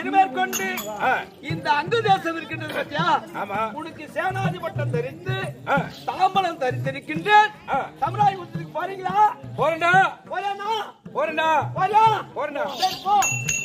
இனிமேற்கொண்டு ஆ, இந்த அங்கு தேசம் இருக்கின்றது பத்தியா ஆமா உனக்கு சேனாதி பட்டம் தரித்து ஆ, தாம்பலம் தரித்திருக்கின்றேன் ஆ. தமிழாய் உத்தரவுக்கு போறீங்களா போறேன்டா போறேனா போறேன்டா போறியா போறேன்டா சரி போ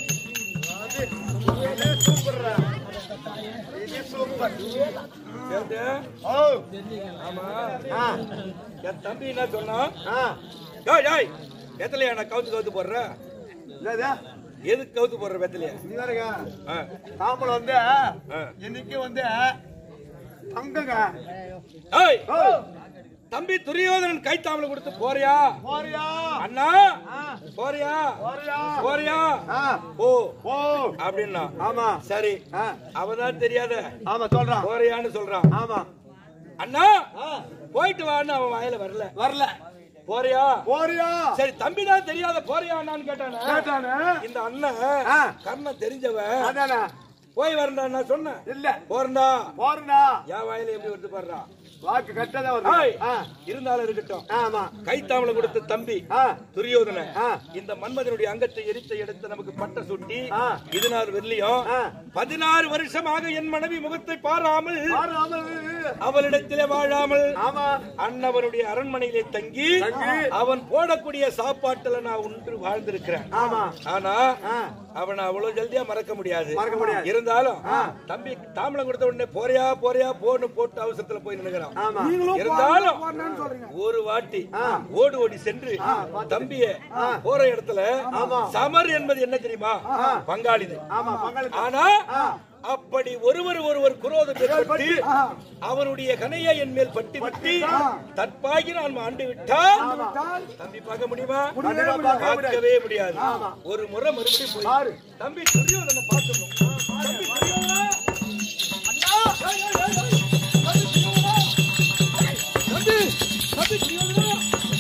கேட்டு? ஆமா என் தம்பி என்ன சொன்னான் டேய், டேய், வெத்தலையா நான் கவுத்து கவுத்து போடுறேன் எதுக்கு கவுத்து போடுற வெத்தலையா ஆ, தாம்பலம் வந்து ஆ. இன்னைக்கு வந்து தங்கங்க ஏய், தம்பி துரியோதனன் கைத்தாமலை கொடுத்து போறியா போறியா அண்ணா போறியா போறியா போறியா ஆ. ஓ ஓ அப்படின்னா ஆமா சரி ஆ. அவதான் தெரியாத ஆமா சொல்றான் போறியான்னு சொல்றான் ஆமா அண்ணா போயிட்டு வான்னு அவன் வாயில வரல வரல போறியா போறியா சரி தம்பி தான் தெரியாத போறியா அண்ணான்னு கேட்டானே கேட்டானே இந்த அண்ணன் ஆ. கர்ணன் தெரிஞ்சவன் அதானே போய் வரண்டா நான் சொன்னேன் இல்ல போறண்டா போறா என் வாயில எப்படி வருது பாடுறா வாக்கு கட்டதான் ஏய், வருது ஆ. இருந்தாலும் இருக்கட்டும் ஆமா கைத்தாமலை கொடுத்த தம்பி ஆ. துரியோதன ஆ. இந்த மன்மதனுடைய அங்கத்தை எரித்த எடுத்து நமக்கு பட்ட சுட்டி ஆ. இதனால் வெள்ளியும் ஆ. பதினாறு வருஷமாக என் மனைவி முகத்தை பாராமல் பாராமல் அவளிடத்திலே வாழாமல் ஆமா அண்ணவனுடைய அரண்மனையிலே தங்கி தங்கி. அவன் போடக்கூடிய சாப்பாட்டுல நான் உண்டு வாழ்ந்திருக்கிறேன் ஆமா ஆனா ஆ. அவனை அவ்வளவு ஜல்தியா மறக்க முடியாது மறக்க முடியாது. இருந்தாலும் தம்பி தாம்பளம் கொடுத்த உடனே போறியா போறியா போன்னு போட்டு அவசரத்துல போய் நினைக்கிறான் ஆமா இருந்தாலும் ஒரு வாட்டி ஓடி ஓடி சென்று தம்பிய போற இடத்துல சமர் என்பது என்ன தெரியுமா பங்காளிது ஆமா பங்காளி ஆனா அப்படி ஒருவர் ஒருவர் குரோதம் ஏற்பட்டு அவனுடைய கனையை என் மேல் பட்டு விட்டு தற்பாகி நான் ஆண்டு விட்டால் தம்பி பார்க்க முடியுமா கண்டிப்பா பார்க்க முடியாது. பார்க்கவே முடியாது ஒரு முறை மறுபடியும் போய் பாரு. தம்பி துரியோதனை பார்க்கணும் தம்பி துரியோதனா அண்ணா ஏய், ஏய், ஏய், ஏய். தம்பி துரியோதனா தம்பி தம்பி துரியோதனா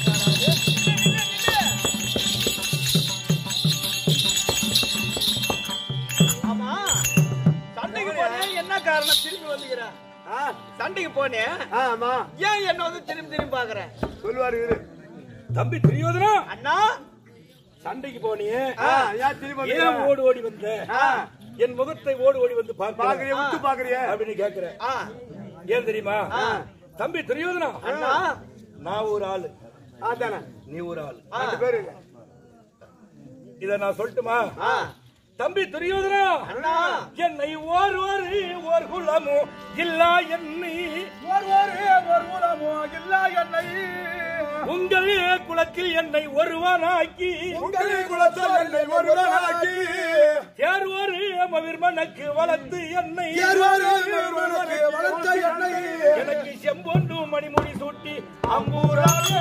ஆமா சண்டைக்கு போனேன் என்ன காரணம் திரும்பி வந்துக்கிற ஆ, சண்டைக்கு போனேன் ஆமா ஏன் என்ன வந்து திரும்பி திரும்பி பாக்குற சொல்லுவாரு இவரு தம்பி துரியோதனா அண்ணா சண்டைக்கு போனியே ஆ, ஏன் திரும்ப ஏன் வந்தீங்க? ஓடி ஓடி வந்த ஆ, என் முகத்தை ஓடி ஓடி வந்து பாக்குறிய பார்க்கிறேன் விட்டு பாக்குறிய அப்படின்னு கேக்குறேன் ஆ, ஏன் தெரியுமா தம்பி துரியோதனா அண்ணா நான் ஒரு ஆளு அதானே நீ ஒரு ஆளு ரெண்டு பேரு இத நான் சொல்லட்டுமா ஆ, தம்பி துரியோதனா அண்ணா என்னை ஒருவர் ஒரு குலமோ இல்லா என்னை ஒருவர் ஒரு குலமோ இல்லா என்னை உங்கள் குலத்தில் என்னை ஒருவனாக்கி உங்கள் குலத்தில் என்னை ஒருவனாக்கி தேர்வரு மவிர்மனுக்கு வளர்த்து என்னை தேர்வரு மவிர்மனுக்கு வளர்த்த என்னை எனக்கு செம்பொண்டு மணிமுடி சூட்டி அம்பூராக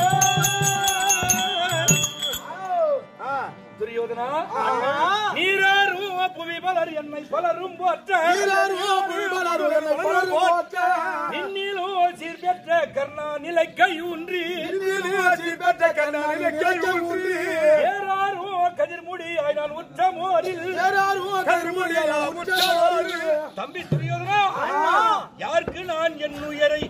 ஆ, துரியோதனா அண்ணா நீராரும் புவி பலர் என்னை பலரும் போற்ற நீராரும் புவிமலரும் என்னை பலரும் போற்ற. நின்னிலோ சீர் பெற்ற கர்ணா நிலை கையூன்றி இந்தியிலே ஆட்சி பெற்ற கண்ணாடிலே கேட்க ஊன்றி. ஏறாரோ கதிர்முடி நான் உற்ற மோரில் ஏறாரும் கருமுடியால் முற்றவாறு. தம்பி துரியோதனா யாருக்கு நான் என் உயரை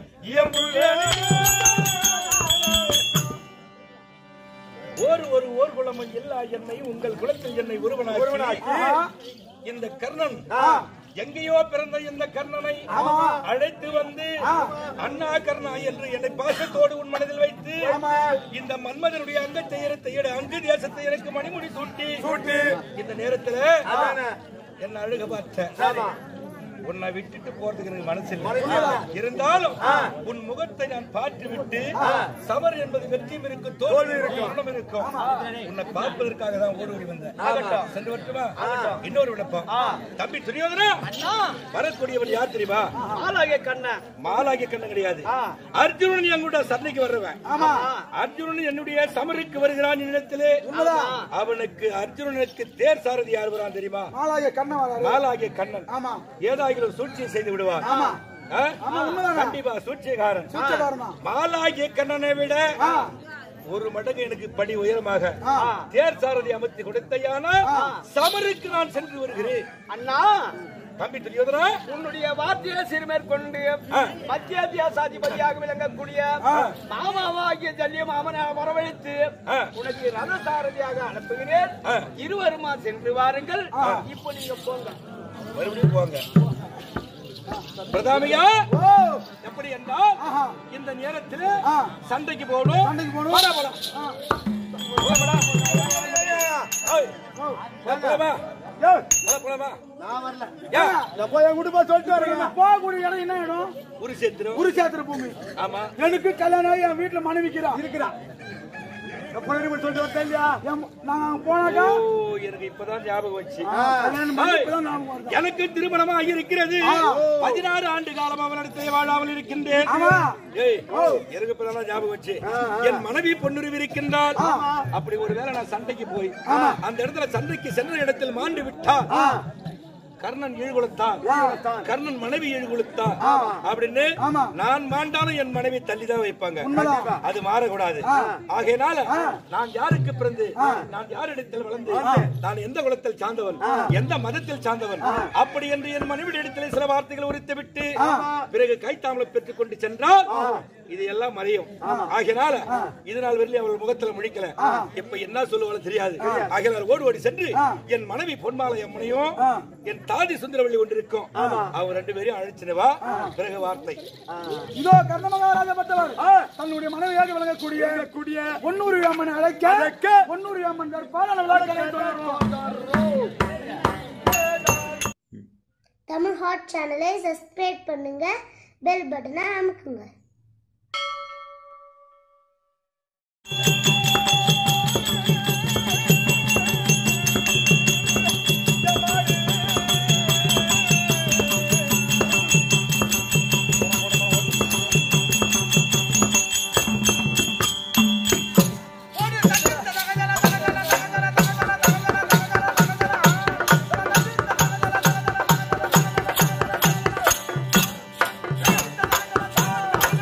ஒரு ஒரு ஓர் குலமும் எல்லா என்னை உங்கள் குலத்தில் என்னை ஒருவனாக்கி ஒருவனாக்கி. இந்த கர்ணன் ஆ, எங்கேயோ பிறந்த இந்த கர்ணனை அழைத்து வந்து அண்ணா கர்ணா என்று என்னை பாசத்தோடு உன் மனதில் வைத்து ஆமா. இந்த மன்மதனுடைய அந்த தெய்யத்தை எடு அங்கு தேசத்தை எனக்கு மணிமுடி சூட்டி சூட்டி. இந்த நேரத்துல அதானே. என்ன அழுக பார்த்த ஆமா. உன்னை விட்டுட்டு போறதுக்கு எனக்கு மனசு இல்லை இருந்தாலும் உன் முகத்தை நான் பார்த்து விட்டு சமர் என்பது வெற்றியும் இருக்கும் தோல்வி இருக்கும் மரணம் இருக்கும் உன்னை பார்ப்பதற்காக தான் ஓடி ஓடி வந்தேன் சென்று வரட்டுமா இன்னொரு விளப்பம் தம்பி துரியோதனா வரக்கூடியவன் யார் தெரியுமா ஆளாகிய கண்ணன் மாலாகிய கண்ணன் கிடையாது அர்ஜுனன் எங்களுடைய சண்டைக்கு வர்றவன் அர்ஜுனன் என்னுடைய சமருக்கு வருகிறான் என்னிடத்திலே அவனுக்கு அர்ஜுனனுக்கு தேர் சாரதி யார் வரான் தெரியுமா ஆளாகிய கண்ணன் வராரு மாலாகிய கண்ணன் ஆமா ஏதாகிலும் சூழ்ச்சியை செய்து விடுவார் ஆ? கண்டிப்பா சூழ்ச்சியக்காரன் சூழ்ச்சிக்காரன் தான். மாலாகிய கண்ணனை விட ஒரு மடங்கு எனக்கு படி உயரமாக தேர் சாரதி அமைத்து கொடுத்தையான சமருக்கு நான் சென்று வருகிறேன் அண்ணா தம்பி துரியோதனா உன்னுடைய வார்த்தையை சிறுமேற்கொண்டு ஆ. மத்திய அதிபதியாக விளங்கக்கூடிய மாமாவாகிய ஜல்லிய மாமனை வரவழைத்து ஆ. உனக்கு ரதசாரதியாக அனுப்புகிறேன் ஆ. இருவருமா சென்று வாருங்கள் இப்போ நீங்க போங்க மறுபடியும் போங்க பிரதாமியா ஓ எப்படி என்றால் ஆஹா. இந்த நேரத்தில் ஆ. சண்டைக்கு போகணும் சண்டைக்கு போகணும். வாடா, போலாம். ஆ. போலாமாடா? ஏய், ஓ. போலாமா? ஏய், போலா, போலாமா? நான் வரல ஏன்? நான் போய் என் குடும்பம் சொல்லிட்டு வரேன் போகக்கூடிய இடம் என்ன இடம் ஒரு சேர்த்துரும் குருஷேத்திர பூமி ஆமா எனக்கு கல்யாணம் ஆகி என் வீட்டுல மனைவிக்கிறா இருக்கிறா எப்போ சொல்லிட்டு வரேன் இல்லையா நான் போனாக்கா ஓ எனக்கு இப்பதான் ஞாபகம் வச்சு கல்யாணம் பண்ணி இப்பதான் ஞாபகம் வருது. எனக்கு திருமணமாக இருக்கிறது ஆ. பதினாறு ஆண்டு காலம் அவனிடத்தில் வாழாமல் இருக்கின்றேன் ஆமா. ஏய் எனக்கு இப்பதான் ஞாபகம் வச்சு என் மனைவி பொன்னுருவி இருக்கின்றால் அப்படி ஒருவேளை நான் சண்டைக்கு போய் அந்த இடத்துல சண்டைக்கு சென்ற இடத்தில் மாண்டு விட்டால் கர்ணன் ஈழ்குலத்தான் கர்ணன் மனைவி ஈழ்குலத்தான் அப்படின்னு ஆமா. நான் மாண்டாலும் என் மனைவி தள்ளிதான் வைப்பாங்க உண்மைதான். அது மாறக்கூடாது ஆகையினால நான் யாருக்கு பிறந்து நான் யாரிடத்தில் வளர்ந்து நான் எந்த குலத்தில் சார்ந்தவன் எந்த மதத்தில் சார்ந்தவன் அப்படி என்று என் மனைவி இடத்தில் சில வார்த்தைகள் உரித்து விட்டு பிறகு கைத்தாமலை பெற்றுக் கொண்டு சென்றால் இது எல்லாம் மறையும் ஆகையினால இது நாள் வரையிலும் அவள் முகத்துல முழிக்கல இப்ப என்ன சொல்லுவாலும் தெரியாது ஆகையினால் ஓடி ஓடி சென்று என் மனைவி பொன்மாலை அம்மனையும் என் தாதி சுந்தரவள்ளி ஒன்று இருக்கும் அவங்க ரெண்டு பேரையும் அழைச்சினவா பிறகு வார்த்தை இதோ கர்ணமகாராஜப்பட்டவர் தன்னுடைய மனைவியாக விளங்கக்கூடிய கூடிய பொன்னூறு அம்மன் அழைக்க பொன்னூறு அம்மன் தற்பால விழாக்களை தொடர்வோம் தமிழ் ஹாட் சேனலை சப்ஸ்கிரைப் பண்ணுங்க பெல் பட்டனை அமுக்குங்க ஆ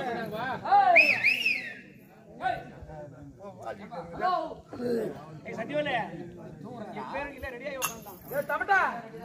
சத்தியவல்லே என் பேருக்கு இல்ல ரெடியாகி உட்காந்துட்டான் ஏ, தம்பட்டா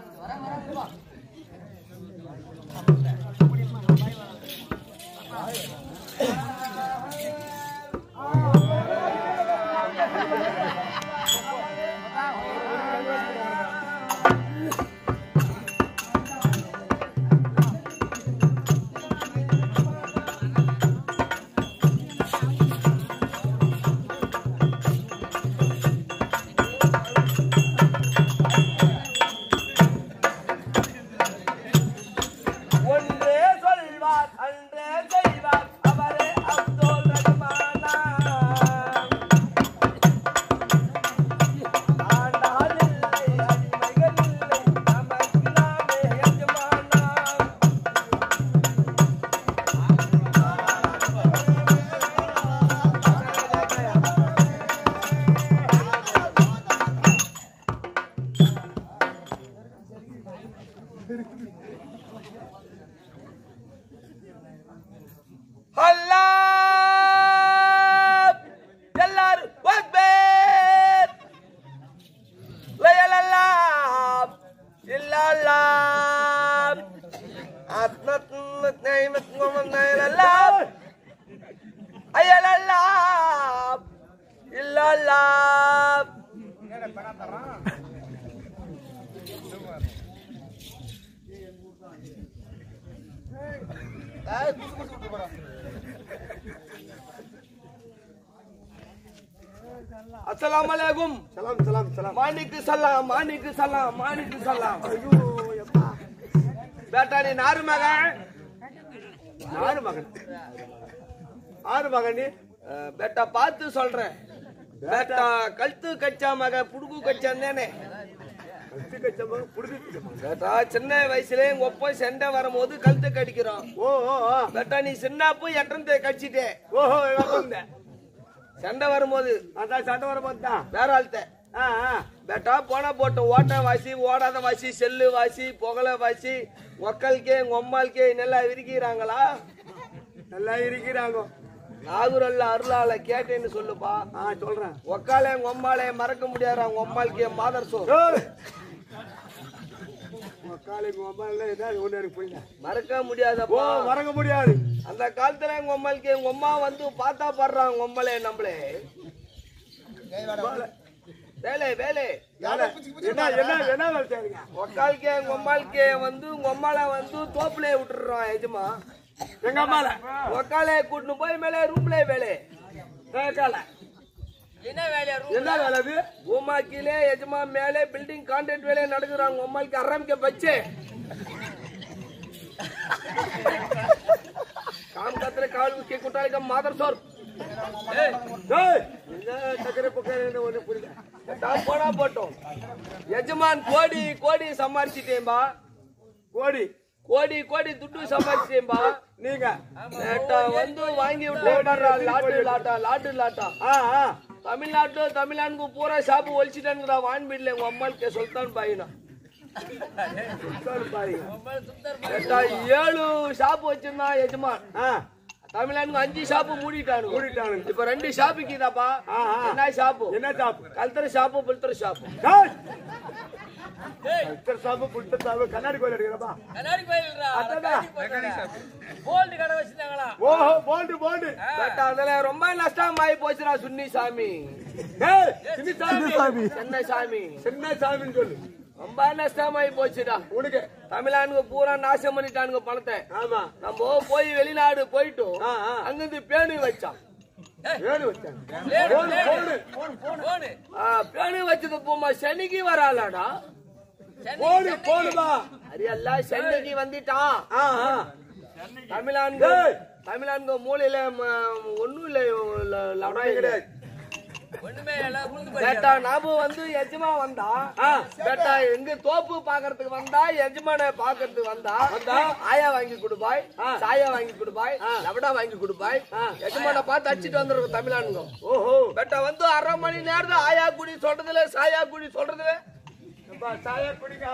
ஒன்றே சொல்வார் அன்றே செய்வார் அவரே அப்துல் ரஹ்மானா ஆண்டாள் இல்லை அடிமைகள் இல்லை நமக்கு நாமே எஜமானா அல்லாஹ் எல்லாரும் அக்பர் லயலல்லாம் இல்லல்லாம் அத்னத்னத் நைமத் குமன் நயலல்லாம் அயலல்லாம் இல்லல்லாம் அஸ்ஸலாமு அலைக்கும் சலாம் சலாம் சலாம் மாணிக்கு சலாம் மாணிக்கு சலாம் மாணிக்கு சலாம் ஐயோ எப்பா பேட்டா நீ நாரு மகன் ஆறு மகன் ஆறு மகன் நீ அஹ், பேட்டா பார்த்து சொல்றேன் பேட்டா கழுத்து கச்சா மக புடுகு கச்சான் தானே கத்து கச்ச மகன் புடிச்சு பேட்டா சின்ன வயசுல எங்க ஒப்ப சண்டை வரும்போது கழுத்து கடிக்கிறோம் ஓ ஓ ஓ பேட்டா நீ சின்னப்பு எட்டத்தை கடிச்சிட்டே ஓஹோ வந்த சண்டை வரும்போது அதான் சண்டை வர பார்த்தா வேற ஆள்கிட்ட ஆ ஆ பேட்டா போனா போட்டோம் ஓட்ட வாசி ஓடாத வாசி செல்லு வாசி புகழ வாசி ஒக்கல்கே உம்மால்கே நல்லா விரிக்கிறாங்களா நல்லா இருக்கிறாங்க நாகூரல்ல அருளால கேட்டேன்னு சொல்லுப்பா ஆ சொல்றேன் ஒக்காலே உங்க அம்மாலே மறக்க முடியாது அவங்க அம்மாளுக்கு என் மாதர் சோ ஏய். உங்க காலைக்கு மொபைல்ல ஏதாவது ஒண்ணு எனக்கு புரியல மறக்க ஓ முடியாதப்பா மறக்க முடியாது அந்த காலத்துல எங்க அம்மாளுக்கு எங்க அம்மா வந்து பார்த்தா பாடுறாங்க உங்க அம்மாலே நம்மளே வேலை வேலை வேலை. என்ன என்ன என்ன வேலை செய்றீங்க ஒக்காலுக்கு எங்க அம்மாளுக்கு வந்து உங்க அம்மால வந்து தோப்புலே விட்டுடுறோம் எஜமா எங்க அம்மால ஒக்காலே கூட்டின்னு போய் மேலே ரூம்ல வேலை கேட்கல என்ன வேலையா என்ன வேலை அது பூமா கீழே எஜமா மேலே பில்டிங் கான்ட்ராக்ட் வேலையை நடக்குறாங்க உங்க அம்மாளுக்கு ஆரம்பிக்க வச்சு काम करते काल के कुटाल का मादर सर ஏய், என்ன சக்கரை பக்கரை ஒண்ணு புரியல டாப் போனா போட்டோம் எஜமான் கோடி கோடி சம்பாரிச்சிட்டேன்பா கோடி கோடி கோடி துட்டு சம்பாரிச்சிட்டேன்பா நீங்க நேட்டா வந்து வாங்கி விட்டேன் லாட்டு லாட்டா லாட்டு லாட்டா ஆ ஆ தமிழ்நாட்டுல தமிழ்நாட்டுக்கு பூரா ஷாப்பு ஒழிச்சிட்டானுங்கடா வான்பீட்ல உங்க அம்மாளுக்கு சுல்தான் பாயினா சொல்லு பாரு நேட்டா ஏழு ஷாப்பு வச்சிருந்தான் எஜமான் ஆ தமிழ்நாட்டுக்கு அஞ்சு ஷாப்பு மூடிட்டானு மூடிட்டானுங்க. இப்ப ரெண்டு ஷாப்புக்குதாப்பா ஆ, ஆ. என்ன ஷாப்பு என்ன சாப்பு கல்தர ஷாப்பு புல்தர ஷாப்பு ஏய் இத்தனை சாப்பு புடித்த சாப்பு கண்ணாடி கோயில் அடிக்கிறப்பா கோல்டு கடை வச்சிருந்தாங்களா ஓஹோ போல்டு போல்டு பட் அதுல ரொம்ப நஷ்டம் ஆகி போச்சுடா சுன்னி சாமி ஏய் சின்ன சாமி சென்னை சாமி சின்ன சாமின்னு சொல்லு ரொம்ப நஷ்டம் ஆகி போச்சுடா உனக்கு தமிழ்நாடுக்கு பூரா நாசம் பண்ணிட்டானுங்க பணத்தை ஆமா நம்ம போய் வெளிநாடு போயிட்டோம் ஆ, ஆ. அங்கிருந்து பேணி வச்சான் வேணு வச்சாங்க போடு போடு ஆ, பேணி வச்சது போமா சனிக்கு வராளாடா போடு போடுமா அது எல்லாம் சென்னைக்கு வந்துட்டான் ஆ ஆ தமிழ்நாடு ஏய். தமிழ்நாடு மூலையில ம, ஒண்ணும் இல்லை ஒண்ணுமே கிடையாது. பேட்டா நாம வந்து எஜமா வந்தா பேட்டா எங்க தோப்பு பாக்குறதுக்கு வந்தா எஜமான பாக்குறதுக்கு வந்தா வந்தா ஆயா வாங்கி கொடுப்பாய் சாயா வாங்கி கொடுப்பாய் லபடா வாங்கி கொடுப்பாய் எஜமான பார்த்து அடிச்சிட்டு வந்துருக்கும் தமிழ்நாடுங்க ஓஹோ பேட்டா வந்து அரை மணி நேரம் ஆயா குடி சொல்றதுல சாயா குடி சொல்றதுல அப்பா, சாயா குடிங்க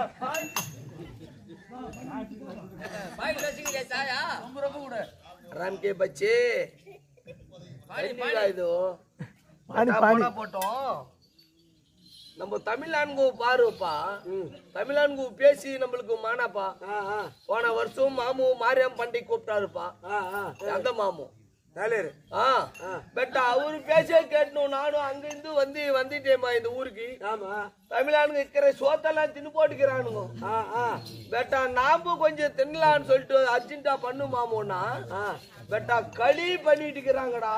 ராம் கே பச்சே என்னடா இது போனா போட்டோம் நம்ம தமிழ்நான்கு பாருப்பா தமிழ்நான்கு பேசி நம்மளுக்கு மானாப்பா போன வருஷம் மாமு மாரியம் பண்டிகை கூப்பிட்டாருப்பா அந்த மாமு ஆ பட் அவரு பேச்சே கேட்டணும் நானும் அங்க இருந்து வந்து வந்துட்டேம்மா இந்த ஊருக்கு தமிழ்நாடுங்க இருக்கிற சோத்தெல்லாம் தின்னு போட்டுக்கிறானுங்க பெட்டா நாம கொஞ்சம் தின்னலான்னு சொல்லிட்டு அர்ஜென்டா பண்ணு மாமோன்னா பெட்டா களி பண்ணிட்டு இருக்கிறாங்கடா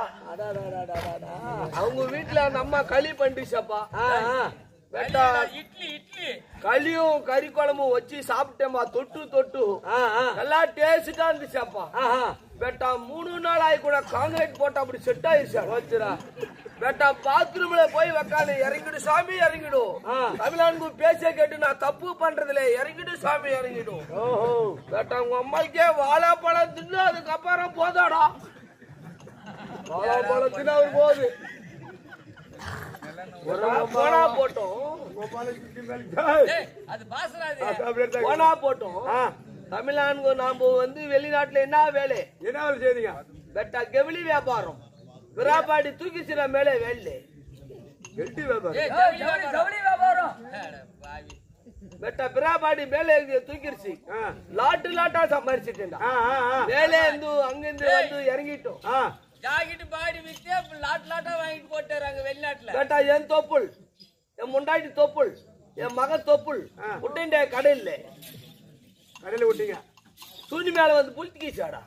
அவங்க வீட்டுல நம்ம களி பண்ணிச்சப்பா பெட்டா இட்லி இட்லி களியும் கறி குழம்பும் வச்சு சாப்பிட்டேம்மா தொட்டு தொட்டு நல்லா டேஸ்டா இருந்துச்சாப்பா பெட்டா மூணு நாள் ஆகி கூட காங்கிரீட் போட்டு அப்படி செட் ஆயிடுச்சா பெட்டா பாத்ரூம்ல போய் உக்காந்து இறங்கிடு சாமி இறங்கிடும் தமிழ்நாடு பேச கேட்டு நான் தப்பு பண்றதுல இறங்கிடு சாமி இறங்கிடும் பெட்டா உங்க அம்மாக்கே வாழைப்பழம் தின்னு அதுக்கப்புறம் போதாடா வாழைப்பழம் தின்னு அவர் போகுது போனா போட்டோம் அது பாசராது போனா போட்டோம் தமிழ்நாடு நாம வந்து வெளிநாட்டுல என்ன வேலை என்ன வேலை செய்றீங்க பெட்டா கெவிலி வியாபாரம் விராபாடி தூக்கிச்சிட மேலே வேலை கெட்டி வியாபாரம் ஜவுளி வியாபாரம் பெட்டா பிராபாடி மேலே இருந்து தூக்கிருச்சு லாட்டு லாட்டா சம்பாரிச்சிட்டேன்டா ஆ, ஆ, ஆ. மேலே இருந்து அங்கிருந்து வந்து இறங்கிட்டோம் ஆ, ஜாக்கெட் பாடி வித்து லாட் லாட்டா வாங்கிட்டு போட்டாரு வெளிநாட்டுல பெட்டா என் தொப்புள் என் முண்டாட்டி தொப்புள் என் மக தொப்புள் விட்டுண்டே கடையில் கடையில விட்டீங்க துணி மேல வந்து புளித்திக்கிச்சாடா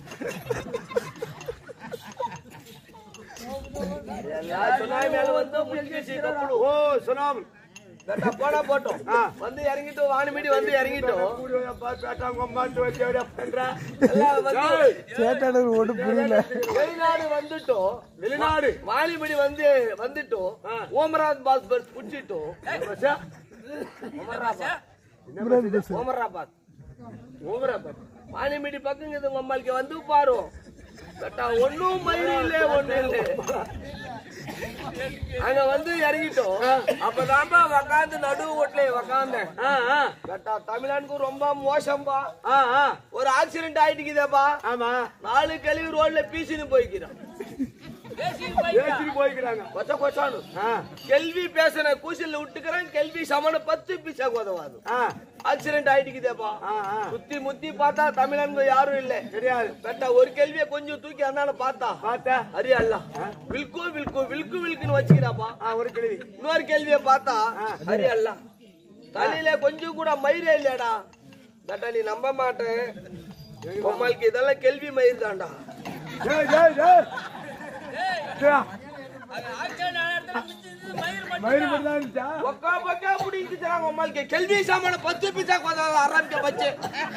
சுனாமி மேல வந்து புளித்திக்கிச்சு தொப்புள் ஓ சுனாமி பெட்டா போனா போட்டோம் வந்து இறங்கிட்டோம் வாணிமீடி வந்து இறங்கிட்டோம் எல்லாம் வந்து வெளிநாடு வந்துட்டோம் வெளிநாடு வாலிபடி வந்து வந்துட்டோம் ஓமராத் பாஸ் பஸ் புடிச்சிட்டோம் ஓமராபாத் ஓமராபாத் வாலிபடி பக்கம் இது நம்மளுக்கு வந்து பாரு கட்டா ஒண்ணும் மயிறு இல்ல ஒண்ணு இல்ல அங்க வந்து இறங்கிட்டோம் அப்பதான் உக்காந்து நடு வீட்டுல உக்காந்தேன் கட்டா தமிழ்நாட்டுக்கு ரொம்ப மோசம்பா ஒரு ஆக்சிடென்ட் ஆயிட்டுக்குதேப்பா ஆமா நாலு கழிவு ரோட்ல பீசின்னு போய்க்கிறான் ஏசிட்டு போய்க்கிறாங்க கொச்ச கொச்சானு ஆ, கெல்வி பேசுன கூசில விட்டுக்கிறேன் கெல்வி சமன பத்து பீசா உதவாது ஆ, ஆக்சிடென்ட் ஆயிட்டுக்குதேப்பா ஆ, ஆ. சுத்தி முத்தி பார்த்தா தமிழன்கு யாரும் இல்ல கிடையாது பெட்டா ஒரு கேள்வியை கொஞ்சம் தூக்கி அந்தால பார்த்தா பார்த்தா அரி அல்ல வில்கு வில்கு வில்கு வில்குன்னு வச்சுக்கிறாப்பா ஆ, ஒரு கிழவி இன்னொரு கேள்வியை பார்த்தா அரி அல்ல தலையில கொஞ்சம் கூட மயிரே இல்லையாடா பெட்டா நீ நம்ப மாட்டேன் உம்மளுக்கு இதெல்லாம் கேள்வி மயிர் தான்டா ஏய், ஏய், ஏய். ஏய், மயிறு மட்டும் தான் இருந்துச்சா ஒக்கா பக்கா பிடிக்கிறாங்க உம்மளுக்கு கேள்வி சாமான பத்து பீசா கொண்டாங்க ஆரம்பிக்க பச்சு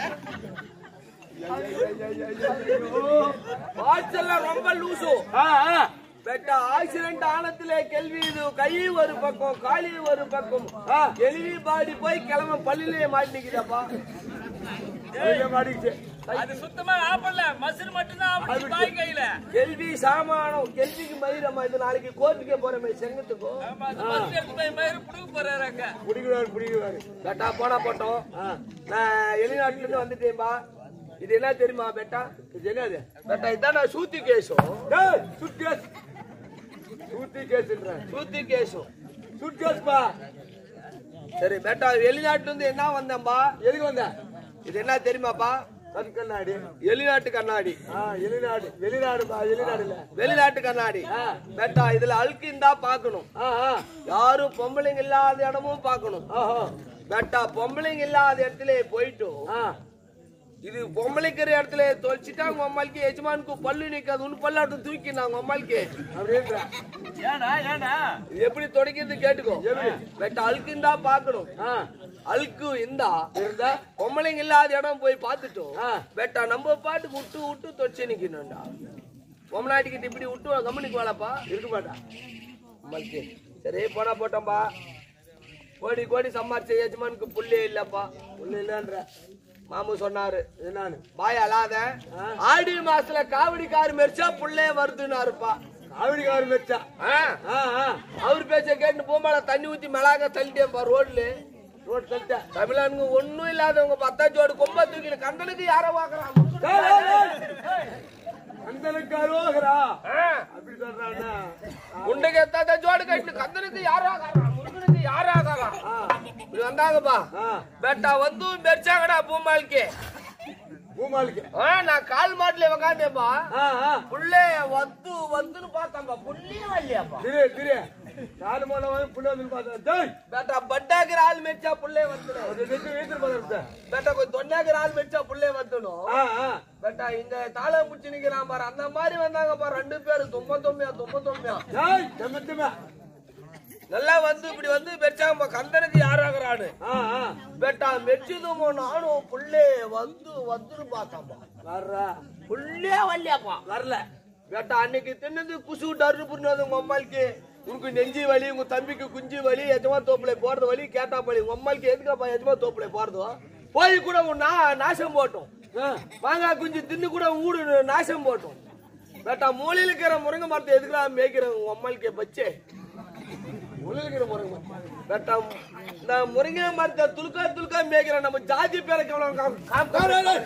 வாட்ஸ் எல்லாம் ரொம்ப லூசு ஆ, ஆ. பெட்ட ஆக்சிடென்ட் ஆனதுல கேள்வி இது கை ஒரு பக்கம் காலி ஒரு பக்கம் கேள்வி பாடி போய் கிளம்ப பள்ளியிலே மாட்டிக்குதாப்பா ஐயோ, மாட்டிக்கிச்சு. அது சுத்தமா ஆப்பல்ல மசில் மட்டும்தான் ஆப்பல் பாய் கையில கேள்வி சாமானம் கேள்விக்கு மயிரம்மா இது நாளைக்கு கோர்ட்டுக்கே போறமே செங்கத்துக்கோ ஆமா, அந்த மசில் எடுத்து போய் மயிறு புடுங்க போறாரு அங்க பிடிக்கிறாரு, பிடிக்கிறாரு. பெட்டா போனா போட்டோம் நான் வெளிநாட்டுல இருந்து வந்துட்டேன்பா இது என்ன தெரியுமா பெட்டா இது என்னது? பெட்டா இதான் நான் சூத்தி கேசம் ஏய், suitcase. சூத்தி கேஸ்ன்றேன். சூத்தி கேசம் suitcase பா. சரி பெட்டா வெளிநாட்டுல இருந்து என்ன வந்தேன்பா எதுக்கு வந்த? இது என்ன தெரியுமாப்பா கண் கண்ணாடி. வெளிநாட்டு கண்ணாடி ஆ, வெளிநாடு வெளிநாடுப்பா, வெளிநாடு இல்ல. வெளிநாட்டு கண்ணாடி பெட்டா இதுல அழுக்கு இருந்தா பாக்கணும் ஆ, ஆ. யாரும் பொம்பளைங்க இல்லாத இடமும் பாக்கணும் ஆஹா. பெட்டா பொம்பளைங்க இல்லாத இடத்துல போயிட்டு ஆ. இது பொம்பளைக்கிற இடத்துல தொலைச்சிட்டா உங்க அம்மாளுக்கு எஜமானுக்கு பல்லு நிக்காது உன் பல்லாட்டு தூக்கி நாங்க அம்மாளுக்கு அப்படின்றா. ஏனா ஏனா இது எப்படி தொடக்கிறது கேட்டுக்கோ பெட்டா அழுக்கு இருந்தா பாக்கணும் ஆ. அழுக்கு இருந்தா இருந்தா பொம்பளைங்க இல்லாத இடம் போய் பார்த்துட்டோம் ஆ. பெட்டா நம்ம பாட்டுக்கு விட்டு விட்டு தொச்சு நிக்கணும்டா பொம்மநாட்டிக்கிட்ட இப்படி விட்டு கம்பெனிக்கு வாழப்பா இருக்க மாட்டா. அம்மாளுக்கு சரி போனா போட்டோம்பா கோடி கோடி சம்பாரிச்ச எஜமானுக்கு புள்ளே இல்லப்பா ஒண்ணு இல்லன்ற. மாமு சொன்னாரு என்னான்னு? பாய் அழாத ஆடி மாசத்துல காவடி கார் மெரிச்சா புள்ளே வருதுன்னாருப்பா காவடிக்கார மெச்சா. ஆ, ஆ, ஆ. அவர் பேச்ச கேட்டு பூமால தண்ணி ஊத்தி மிளகா தள்ளிட்டேன்ப்பா ரோட்ல ரோட் தள்ளிட்ட. தமிழ்நாடுங்க ஒண்ணும் இல்லாதவங்க பத்தாச்சோடு கொம்ப தூக்கிட்டு கந்தனுக்கு யார பாக்குறாங்க ஏய், ஏய், ஏய். கந்தனுக்கு அரோகரா அப்படி சொல்றான்னா உண்டைக்கு எத்தாத ஜோடு கட்டு கந்தனுக்கு யாராகாரா முருகனுக்கு யாராகாரா இப்படி வந்தாங்கப்பா பேட்டா வந்து மெரிச்சாங்கடா பூமாலிக்கு பூமாலிக்கு ஆ, நான் கால் மாட்டுல உக்காந்தேப்பா ஆ ஆ புள்ளே வந்து வந்துன்னு பார்த்தாம்பா புள்ளியே வரலையாப்பா திரு திரு காலு மேல வந்து புள்ள வந்து பார்த்தா டேய் பேட்டா பட்டாக்கிற ஆள் மெரிச்சா புள்ளே வந்துடும் அது நெட்டு வீட்டுல பார்த்தா பேட்டா கொஞ்சம் தொண்டாக்கிற ஆள் மெரிச்சா புள்ளே வந்துடும் ஆ ஆ பேட்டா இந்த தாளை பிடிச்சி நிக்கிறான் பாரு அந்த மாதிரி வந்தாங்கப்பா ரெண்டு பேரும் தும்ம தொம்மையா தும்ம தொம்மையா டேய் தெம்ம தெம்ம நல்லா வந்து இப்படி வந்து மெரிச்சாங்கப்பா கந்தனுக்கு யாராகிறான்னு ஆ ஆ பேட்டா மெரிச்சதுமோ நானும் புள்ளே வந்து வந்துன்னு பார்த்தாம்பா வர்றா புள்ளே வரலையாப்பா வரல பேட்டா அன்னைக்கு தின்னது குசு டர்ரு புண்ணது உங்க அம்மாளுக்கு உனக்கு நெஞ்சி வலி உங்க தம்பிக்கு குஞ்சு வலி எஜமா தோப்புல போறது வலி கேட்டா பழி உங்க அம்மாளுக்கு எதுக்காப்பா எஜமா தோப்புல போறதோ போய் கூட உன் நா- நாசம் போட்டோம் ஆ மாங்காய் குஞ்சு தின்னு கூட ஊடு நாசம் போட்டோம் பேட்டா மூலையில இருக்கிற முருங்கை மரத்தை எதுக்குடா மேய்க்கிற உங்க அம்மாளுக்கு பச்சே மூலையில இருக்கிற முருங்கை மரம் பேட்டா இந்த முருங்கை மரத்தை துலுக்கா துலுக்கா மேய்க்கிற நம்ம ஜாதி பேரை கவனம் காம்- காம்- காம்-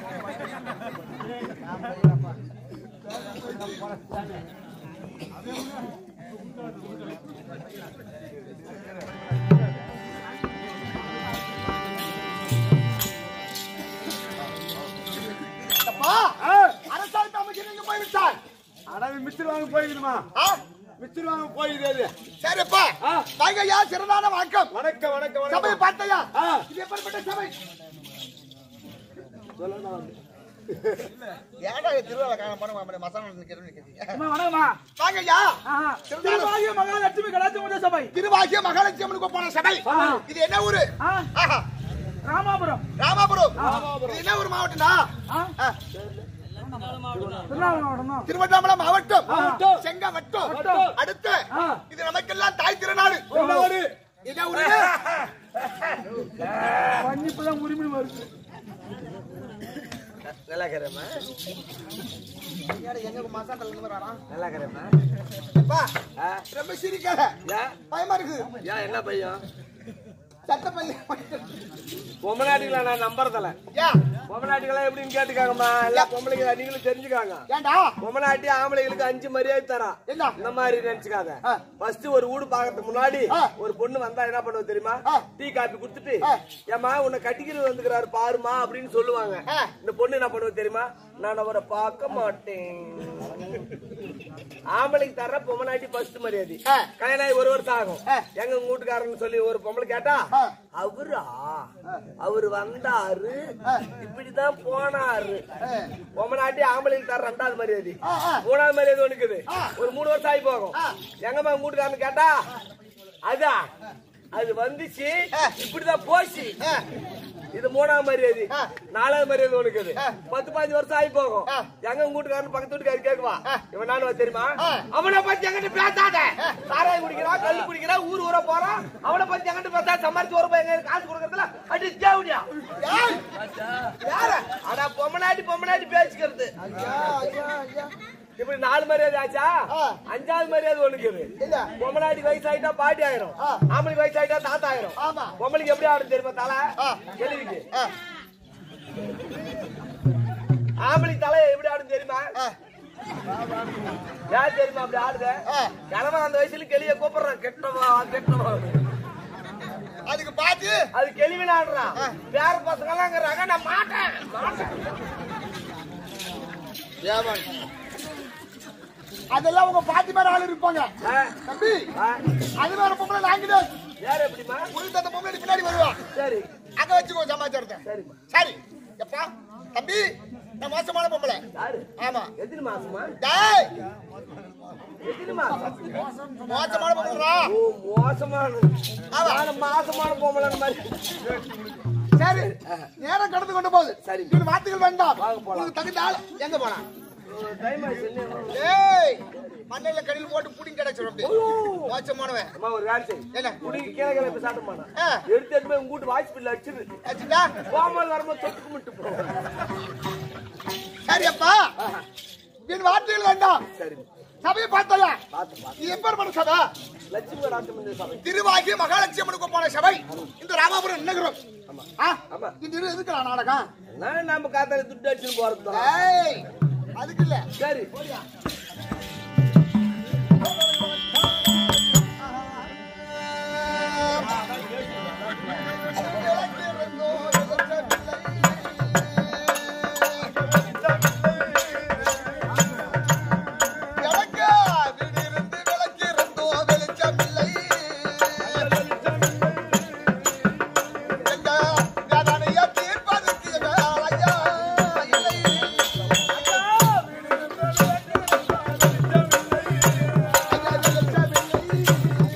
அரசாங்க அமைச்சர் நீங்க போய்விட்டார் அட மிஸ்டர் வாங்க போயிருக்குமா மிஸ்டர் வாங்க போயிருக்காது சரிப்பா ஆ. வாங்கய்யா சிறந்தான வணக்கம் வணக்கம் வணக்கம் சபையை வணக்கம் பார்த்தையா ஆ. இது எப்படிப்பட்ட சபை ஏடா திருவிழா காண போன மசாலா நிக்கிறீங்க வணக்கம்மா வாங்கய்யா திருவாகிய மகாலட்சுமி கலாச்சார சபை திருவாகிய மகாலட்சுமி அம்மனுக்கு போன சபை ஆ. இது என்ன ஊரு ஆ. ஆஹா. ராமாபுரம் ராமாபுரம் இது என்ன ஊர் மாவட்டம்டா ஆ. ஆ. திருநாமலம் திருவண்ணாமலை மாவட்டம் மாவட்டம். செங்கவட்டம் வட்டம். அடுத்து ஆ. இது நமக்கெல்லாம் தாய் திருநாடு திருநாடு. என்ன ஊரு பன்னிப்பதான் உரிமை வருது நல்லா இருக்கிறேம்மா எங்க மசாலா இருந்து வரானா நல்லா இருக்கிறேம்மா அப்பா ரொம்ப சிரிக்காத ஏன் பயமா இருக்குது ஏன் என்ன பையன் சட்ட பையன் பொம்மநாட்டிகளை நான் நம்புறதில்ல ஏன் பொம்மநாட்டிகளை எப்படின்னு கேட்டுக்காங்கம்மா எல்லாம் பொம்பளைங்க நீங்களும் தெரிஞ்சுக்காங்க ஏன்டா பொம்மநாட்டி ஆம்பளைங்களுக்கு அஞ்சு மரியாதை தரா என்ன? இந்த மாதிரி நினைச்சுக்காத ஆ. ஃபர்ஸ்ட் ஒரு வீடு பாக்கிறதுக்கு முன்னாடி ஆ. ஒரு பொண்ணு வந்தா என்ன பண்ணுவோம் தெரியுமா ஆ. டீ காப்பி குடுத்துட்டு ஆ. ஏமா உன்னை கட்டிக்கிறது வந்துக்கிறாரு பாருமா அப்படின்னு சொல்லுவாங்க ஆ. இந்த பொண்ணு என்ன பண்ணுவோம் தெரியுமா நான் அவரை பார்க்க மாட்டேன் ஆம்பளைக்கு தர பொம்மநாட்டி ஃபர்ஸ்ட் மரியாதை ஆ. கல்யாணம் ஆகி ஒரு வருஷம் ஆகும் ஆ. எங்க உங்க வீட்டுக்காரன்னு சொல்லி ஒரு பொம்பளை கேட்டா ஆ. அவரா அவரு வந்தாரு இப்படிதான் போனாரு பொம்மநாட்டி ஆம்பளைக்கு தர ரெண்டாவது மரியாதை ஆ, ஆ. மூணாவது மரியாதை ஒண்ணுக்குது ஆ. ஒரு மூணு வருஷம் ஆகி போகும் ஆ. எங்கம்மா உங்க வீட்டுக்காரன்னு கேட்டா அதா அது வந்துச்சு ஆ. இப்படிதான் போச்சு ஆ. இது மூணாவது மரியாதை ஆ. நாலாவது மரியாதை உனக்குது ஆ. பத்து பாஞ்சு வருஷம் ஆகி போகும் ஆ. எங்க உங்க வீட்டுக்காரன் பக்கத்து வீட்டுக்காரர் கேக்குவா ஆ. இவன் நானும் தெரியுமா ஆ. அவனை பத்தி எங்கிட்ட பேசாத சாராயம் குடிக்கிறான் கல்லு குடிக்கிறான் ஊர் ஊர போறான் அவனை பத்தி எங்கிட்ட பேசா சம்பாரிச்சு ஒரு ரூபாய் எங்க காசு கொடுக்கறதுல அடி தேவடியா ஏய், யார அடா பொம்மநாட்டி பொம்மநாட்டி பேசிக்கிறது இப்படி நாலு மரியாதை ஆச்சா ஆ. அஞ்சாவது மரியாதை ஒண்ணுக்கு இல்ல. பொம்மநாட்டிக்கு வயசு ஆயிட்டா பாட்டி ஆயிரும் ஆ. ஆம்பளைக்கு வயசு ஆயிட்டா தாத்தா ஆயிரும் ஆமா. பொம்பளைக்கு எப்படி ஆடும் தெரியுமா தலை ஆ. கேள்விக்கு ஆ, ஆம்பளைக்கு தலை எப்படி ஆடும் தெரியுமா ஆ, யார் தெரியுமா அப்படி ஆடுத ஆ. கணவன் அந்த வயசுல கெளிய கூப்பிடுறான் கெட்டவா கெட்டவா அதுக்கு பாத்து அது கெளிவின் ஆடுறான் பேர பசங்க எல்லாம் நான் மாட்டேன் மாட்டேன் அதெல்லாம் உங்க பாட்டி மேல ஆள் இருப்பாங்க ஆ, தம்பி ஆ. அது வேற பொம்பளை நாங்கிடு யார் எப்படிமா உனக்கு அந்த பொம்பளை பின்னாடி வருவா சரி அங்க வச்சுக்கோ சமாச்சாரத்தை சரிம்மா சரி எப்பா தம்பி நான் மோசமான பொம்பளை யாரு ஆமா எத்தனை மாசமா டேய் எத்தனை மாசம் மோசமான பொம்பளைடா ஓ மோசமான ஆமா. நாலு மாசமான பொம்பளை மாதிரி சரி நேரம் கடந்து கொண்டு போகுது சரி. இவரு வார்த்தைகள் வேண்டாம் வாங்க போலாம். உங்களுக்கு தகுந்த ஆள் எங்க போலாம் டைம் ஆயிடுச்சு என்ன? ஏய் மண்ணில கடியில் போட்டு புடிங்க கிடைச்சிடும் மோசமானவன் அம்மா ஒரு வேலை செய்யும் என்ன குடிக்கு கீழே கீழே போய் சாப்பிட மாட்டான் ஆ. எடுத்து எடுத்து போய் உங்க வீட்டு வாய்ஸ் பில்ல அடிச்சிரு வச்சுட்டா கோமல் வரும்போது தொட்டு கும்பிட்டு போ சரி அப்பா என் வார்த்தைகள் வேண்டாம் சரி சபையை பார்த்தாயா பார்த்து பார்த்து இது எப்பேற்பட்ட சபை லட்சுமி ராட்சம் இந்த சபை திருவாகி மகாலட்சுமனுக்கு போன சபை இந்த ராமாபுரம் நகரம் ஆ? ஆமா. இந்த இரு எதுக்குடா நாடகம் நான் நம்ம காத்தால துட்டு அடிச்சுன்னு போறது தான் ஏய் அதுக்கு இல்ல சரி எனக்கு திடீரென்று விளக்கிருந்தோ வெளிச்சமில்லை. எங்க வேதனையை தீர்ப்பதற்கு ஐயா இல்லை. ஐயா வெளிச்சமில்லை.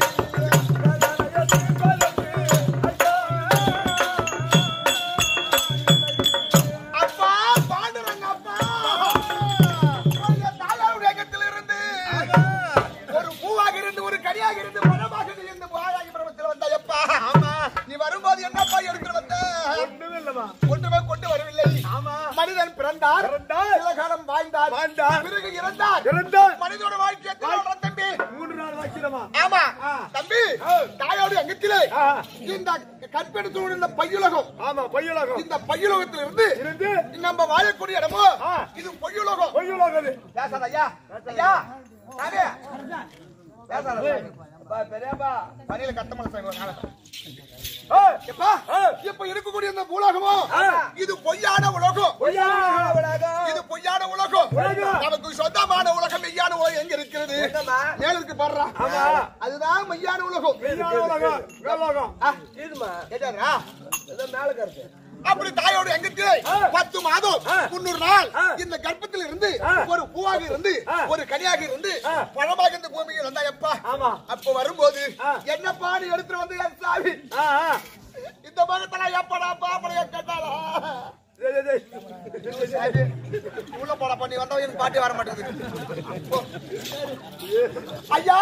அப்பா பாண்டுரங்க அப்பா உங்க தாயாருடைய கத்திலிருந்து ஒரு பூவாக இருந்து ஒரு கனியாக இருந்து பழமாக இருந்து வாழாகி பிரபத்தில் வந்த எப்பா நீ வரும்போது என்னப்பா எடுத்து வந்த ஒன்றுமே கொண்டு வரவில்லை மனிதன் பிறந்தார் சில காலம் வாழ்ந்தார் வாழ்ந்தார். பிறகு இறந்தார் இறந்தார். மனிதனோட வாழ்க்கையை திருடுற தம்பி மூன்று நாள் வாக்கியமா ஆமா தம்பி தாயோட அங்கத்திலே இந்த கற்பெடுத்து இந்த பையுலகம் ஆமா பொய்யுலகம் இந்த பையுலகத்தில் இருந்து இருந்து நம்ம வாழக்கூடிய இடமோ ஆ. இது பொய்யுலகம் பொய்யுலகம் பேசாத ஐயா ஐயா சாமி பேசாத அப்பா, பெரியப்பா பணியில கட்டமல சாமி ஏய், எப்பா இப்ப இருக்கக்கூடிய இந்த பூலோகமோ இது பொய்யான உலகம் இது பொய்யான உலகம் உலகம். நமக்கு சொந்தமான உலகம் மெய்யான உலகம் எங்க இருக்கிறது என்னம்மா? மேல இருக்கு பாடுறா அதுதான் மெய்யான உலகம் பொய்யுலகம், மேலோகம். இதுமா கேட்டாரா ஏதோ மேல கருத்து அப்படி தாயோட எங்கத்திலே பத்து மாதம் முன்னூறு நாள் இந்த கர்ப்பத்தில் இருந்து ஒரு பூவாக இருந்து ஒரு கனியாக இருந்து பழமாக இந்த பூமியில் வந்தா எப்பா ஆமா. அப்ப வரும்போது என்னப்பா நீ எடுத்துட்டு வந்து என் சாமி ஆ, ஆ. இந்த மகத்தெல்லாம் எப்படா பாப்படைய கேட்டாளா டேய், டேய், டேய். சாமி, உள்ள போட பண்ணி வந்தா எனக்கு பாட்டி வர மாட்டேங்குது போ. ஐயா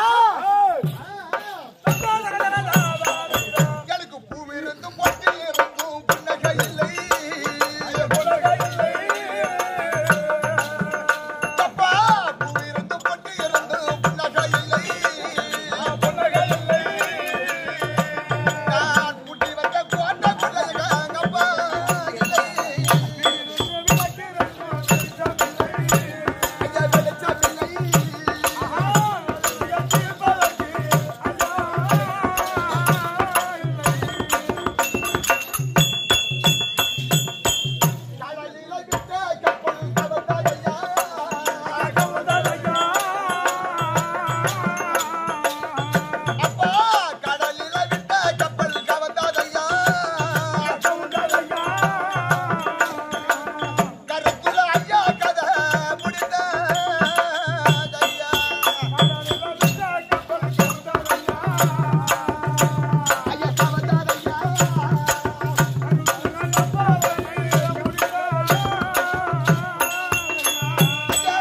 எனக்கு பூவி இருந்தும் பொட்டி இருந்தும் புன்னகை இல்லை அப்பா, பூவி இருந்தும் பொட்டி இருந்தும் புன்னகை இல்லை. நான் குட்டி வைக்க கோட்டை கொள்ளையங்கப்பா இல்லை. ஐயா, வெளிச்சமில்லை. கடலிலே விட்ட கப்பல் கவர்ந்ததையா. அப்பா, கடலிலே விட்ட கப்பல் கவர்ந்ததையா. கருத்துல ஐயா கதை முடிந்ததையா. ஐயா கவர்ந்ததையா. ஐயா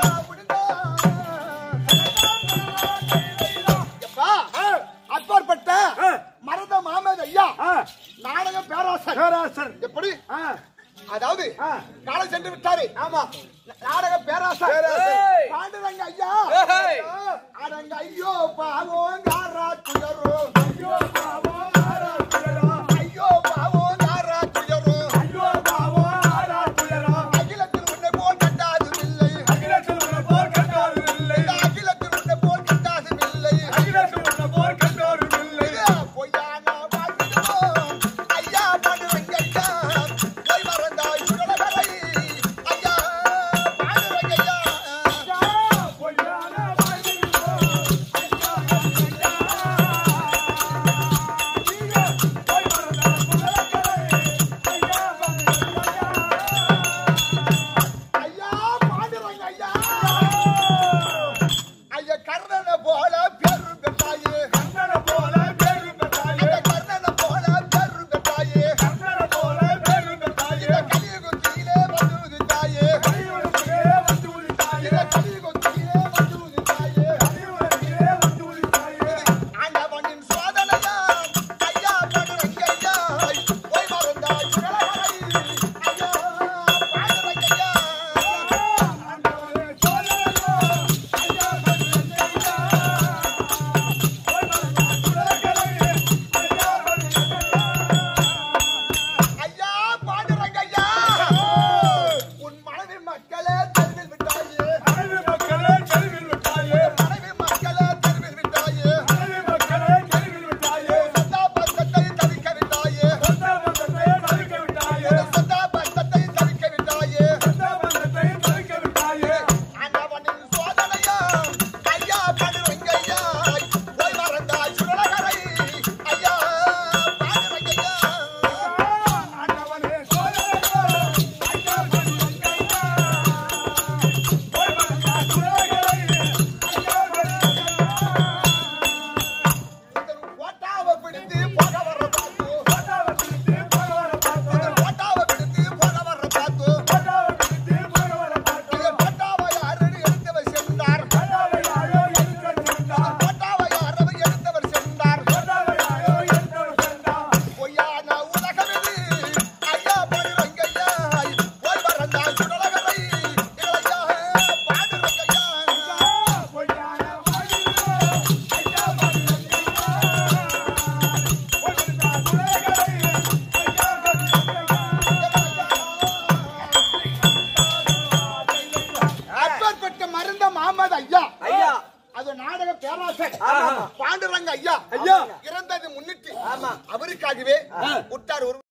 எப்பா, அப்பாற்பட்ட மரத மாமேத ஐயா ஆ, நாடக பேராசர் பேராசர். எப்படி ஆ, அதாவது ஆ. காலம் சென்று விட்டாரு ஆமா நாடக பேராசர் பேராசர். பாண்டுரங்க ஐயா ஏய். அடங்க ஐயோ பாவம் யாரா துயரோ ஐயோ பாவம் ஆரா துயரோ. ஐயோ பாவம் யாரா துயரோ ஐயோ பாவம் ஆரா துயரோ. அகிலத்தில் உன்னை போல் கட்டாதும் இல்லை அகிலத்தில் உள்ள போர் கண்டோரும் இல்லை. இந்த அகிலத்தில் உன்னை போல் கட்டாதும் இல்லை அகிலத்தில் உள்ள போர் கண்டோரும் இல்லை. பொய்யான வாழ்க்கையோ ஐயா பாண்டுரங்க ஐயா போய் மறந்தாய் உலகலை ஐயா போக வர பாத்து போட்டாவை பிடித்து போக வர பாத்து இது பட்டாவை யாரடி எடுத்தவர் சென்றார் பட்டாவை யாரடி எடுத்தவர் சென்றார் பொய்யான உலகமிது ஐயா பாடுறங்கய்யா போய் வரந்தான் சுடலகரை இளையா பாடுறங்கய்யா அப்பேற்பட்ட மருந்த மாமது ஐயா ஐயா அது நாடக பேராசர் பாண்டுரங்க ஐயா ஐயா. இறந்தது முன்னிட்டு அவருக்காகவே உட்டார் ஒரு